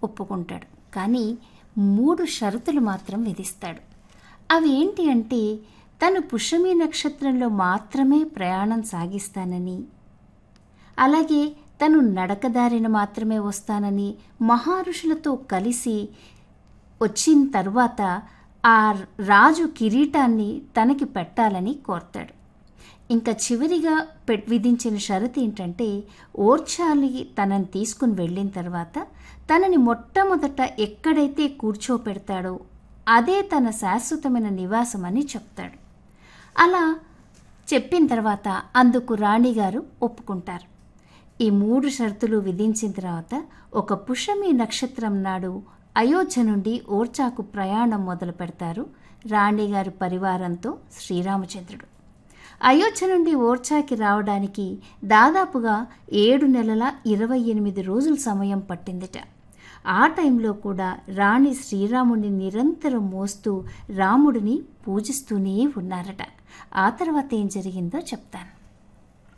ఒప్పుకుంటాడు కానీ మూడు షరతులు మాత్రం విధిస్తాడు అవి ఏంటి అంటే తను పుష్యమి నక్షత్రంలో మాత్రమే ప్రయాణం సాగిస్తానని అలాగే తను నడకదారిన మాత్రమే వస్తానని మహారుషులతో కలిసి వచ్చిన తర్వాత ఆ రాజు కిరీటాన్ని తనకి పెట్టాలని కోరతాడు ఇంకా చివరిగా పె విధించిన షరతు ఏంటంటే ఓర్చాలి తనని తీసుకుని వెళ్ళిన తర్వాత తనని మొట్టమొదట ఎక్కడైతే కూర్చోపెడతాడో అదే తన శాశ్వతమైన నివాసం అని చెప్తాడు అలా చెప్పిన తర్వాత అందుకు రాణిగారు ఒప్పుకుంటారు ఈ మూడు షరతులు విధించిన తర్వాత ఒక పుషమి నక్షత్రం నాడు అయోధ్య నుండి ఓర్చాకు ప్రయాణం మొదలు పెడతారు రాణిగారి పరివారంతో శ్రీరామచంద్రుడు అయోధ్య నుండి ఓర్చాకి రావడానికి దాదాపుగా ఏడు నెలల ఇరవై ఎనిమిది రోజుల సమయం పట్టిందిట ఆ టైంలో కూడా రాణి శ్రీరాముడిని నిరంతరం మోస్తూ రాముడిని పూజిస్తూనే ఉన్నారట ఆ తర్వాత ఏం జరిగిందో చెప్తాను